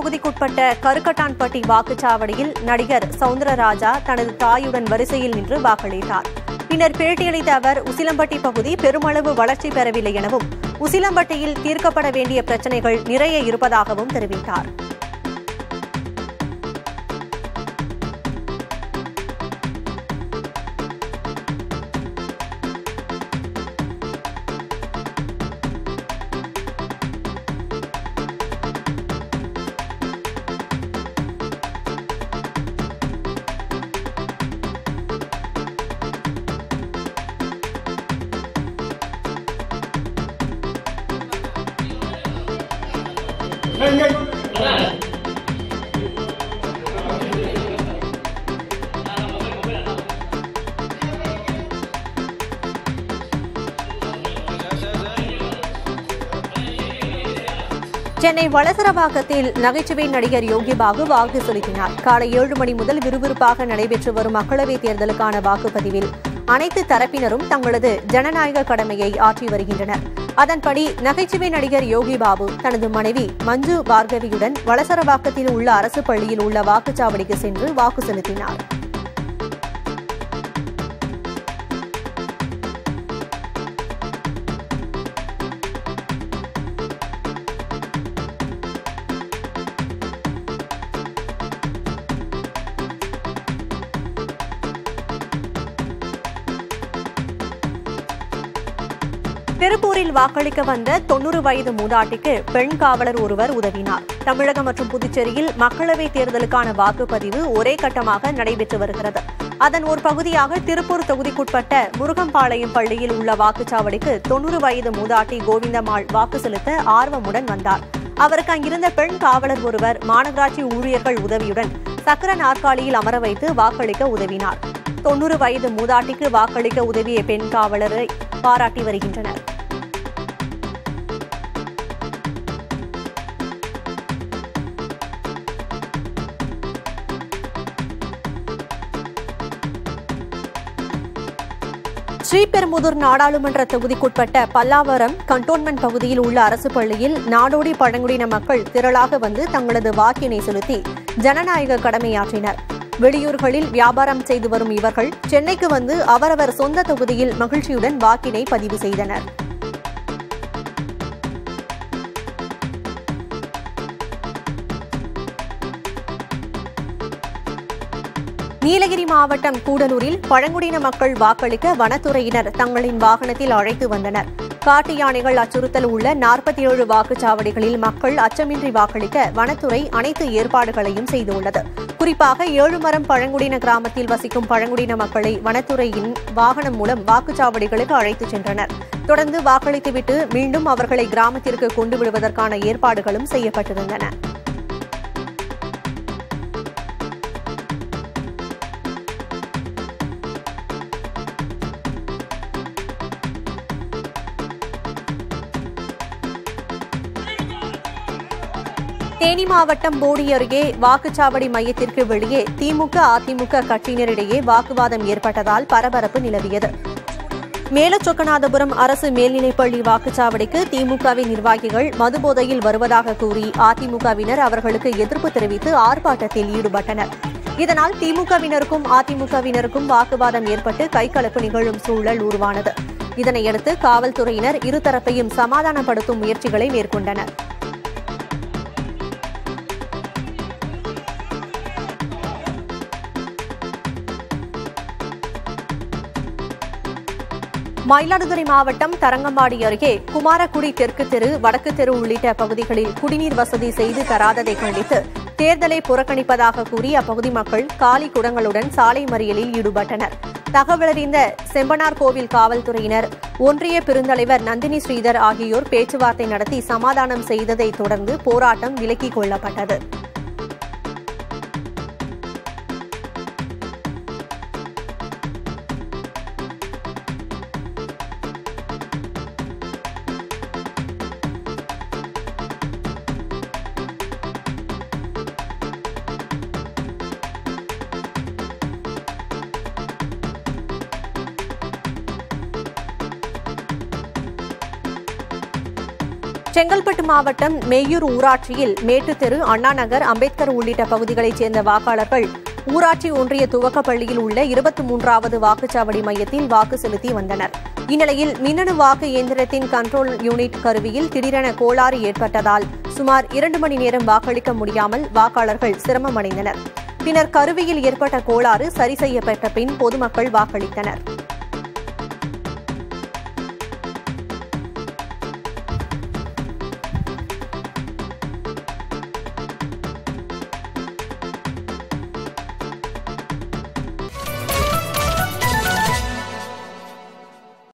தொகுதிக்குட்பட்ட கருக்கட்டான்பட்டி வாக்குச்சாவடியில் நடிகர் சவுந்தரராஜா தனது தாயுடன் வரிசையில் நின்று வாக்களித்தார் பின்னர் பேட்டியளித்த அவர் உசிலம்பட்டி பகுதி பெருமளவு வளர்ச்சி பெறவில்லை எனவும் உசிலம்பட்டியில் தீர்க்கப்பட வேண்டிய பிரச்சினைகள் நிறைய இருப்பதாகவும் தெரிவித்தார் சென்னை வளசரவாக்கத்தில் நகைச்சுவை நடிகர் யோகி பாபு வாக்கு செலுத்தினார் காலை ஏழு மணி முதல் விறுவிறுப்பாக நடைபெற்று வரும் மக்களவைத் தேர்தலுக்கான வாக்குப்பதிவில் அனைத்து தரப்பினரும் தங்களது ஜனநாயக கடமையை ஆற்றி வருகின்றனர் அதன்படி நகைச்சுவை நடிகர் யோகி பாபு தனது மனைவி மஞ்சு பார்கவியுடன் வளசரவாக்கத்தில் உள்ள அரசு பள்ளியில் உள்ள வாக்குச்சாவடிக்கு சென்று வாக்கு செலுத்தினார் திருப்பூரில் வாக்களிக்க வந்த தொன்னூறு வயது மூதாட்டிக்கு பெண் காவலர் ஒருவர் உதவினார் தமிழகம் மற்றும் புதுச்சேரியில் மக்களவைத் தேர்தலுக்கான வாக்குப்பதிவு ஒரே கட்டமாக நடைபெற்று வருகிறது அதன் ஒரு பகுதியாக திருப்பூர் தொகுதிக்குட்பட்ட முருகம்பாளையம் பள்ளியில் உள்ள வாக்குச்சாவடிக்கு தொன்னூறு வயது மூதாட்டி கோவிந்தம்மாள் வாக்கு செலுத்த ஆர்வமுடன் வந்தார் அவருக்கு அங்கிருந்த பெண் காவலர் ஒருவர் மாநகராட்சி ஊழியர்கள் உதவியுடன் சக்கர நாற்காலியில் அமர வைத்து வாக்களிக்க உதவினார் தொன்னூறு வயது மூதாட்டிக்கு வாக்களிக்க உதவிய பெண் காவலரை பாராட்டி வருகின்றனர் ஸ்ரீபெரும்புதூர் நாடாளுமன்ற தொகுதிக்குட்பட்ட பல்லாவரம் கண்டோன்மெண்ட் பகுதியில் உள்ள அரசு பள்ளியில் நாடோடி பழங்குடியின மக்கள் திரளாக வந்து தங்களது வாக்கினை செலுத்தி ஜனநாயக கடமையாற்றினர் வெளியூர்களில் வியாபாரம் செய்து வரும் இவர்கள் சென்னைக்கு வந்து அவரவர் சொந்த தொகுதியில் மகிழ்ச்சியுடன் வாக்கினை பதிவு செய்தனர் நீலகிரி மாவட்டம் கூடலூரில் பழங்குடியின மக்கள் வாக்களிக்க வனத்துறையினர் தங்களின் வாகனத்தில் அழைத்து வந்தனர் காட்டு யானைகள் அச்சுறுத்தல் உள்ள நாற்பத்தி ஏழு வாக்குச்சாவடிகளில் மக்கள் அச்சமின்றி வாக்களிக்க வனத்துறை அனைத்து ஏற்பாடுகளையும் செய்துள்ளது குறிப்பாக ஏழுமரம் பழங்குடியின கிராமத்தில் வசிக்கும் பழங்குடியின மக்களை வனத்துறையின் வாகனம் மூலம் வாக்குச்சாவடிகளுக்கு அழைத்துச் சென்றனர் தொடர்ந்து வாக்களித்துவிட்டு மீண்டும் அவர்களை கிராமத்திற்கு கொண்டு விடுவதற்கான ஏற்பாடுகளும் செய்யப்பட்டிருந்தன தேனி மாவட்டம் போடி அருகே வாக்குச்சாவடி மையத்திற்கு வெளியே திமுக அதிமுக கட்சியினரிடையே வாக்குவாதம் ஏற்பட்டதால் பரபரப்பு நிலவியது மேலச்சொக்கநாதபுரம் அரசு மேல்நிலைப்பள்ளி வாக்குச்சாவடிக்கு திமுகவின் நிர்வாகிகள் மதுபோதையில் வருவதாக கூறி அதிமுகவினர் அவர்களுக்கு எதிர்ப்பு தெரிவித்து ஆர்ப்பாட்டத்தில் ஈடுபட்டனர் இதனால் திமுகவினருக்கும் அதிமுகவினருக்கும் வாக்குவாதம் ஏற்பட்டு கைகலப்பு நிகழும் சூழல் உருவானது இதனையடுத்து காவல்துறையினர் இருதரப்பையும் சமாதானப்படுத்தும் முயற்சிகளை மேற்கொண்டனர் மயிலாடுதுறை மாவட்டம் தரங்கம்பாடி அருகே குமாரக்குடி தெற்கு தெரு வடக்கு தெரு உள்ளிட்ட பகுதிகளில் குடிநீர் வசதி செய்து தராததை கண்டித்து தேர்தலை புறக்கணிப்பதாக கூறி அப்பகுதி மக்கள் காலி குடங்களுடன் சாலை மறியலில் ஈடுபட்டனர் தகவலறிந்த செம்பனார் கோவில் காவல்துறையினர் ஒன்றிய பெருந்தலைவர் நந்தினி ஸ்ரீதர் ஆகியோர் பேச்சுவார்த்தை நடத்தி சமாதானம் செய்ததைத் தொடர்ந்து போராட்டம் விலக்கிக் கொள்ளப்பட்டது செங்கல்பட்டு மாவட்டம் மேயூர் ஊராட்சியில் மேட்டுத்தெரு அண்ணாநகர் அம்பேத்கர் உள்ளிட்ட பகுதிகளைச் சேர்ந்த வாக்காளர்கள் ஊராட்சி ஒன்றிய துவக்கப் பள்ளியில் உள்ள இருபத்தி மூன்றாவது வாக்குச்சாவடி மையத்தில் வாக்கு செலுத்தி வந்தனர் இந்நிலையில் மின்னணு வாக்கு இயந்திரத்தின் கண்ட்ரோல் யூனிட் கருவியில் திடீரென கோளாறு ஏற்பட்டதால் சுமார் இரண்டு மணி நேரம் வாக்களிக்க முடியாமல் வாக்காளர்கள் சிரமமடைந்தனர் பின்னர் கருவியில் ஏற்பட்ட கோளாறு சரி செய்யப்பட்ட பின் பொதுமக்கள் வாக்களித்தனர்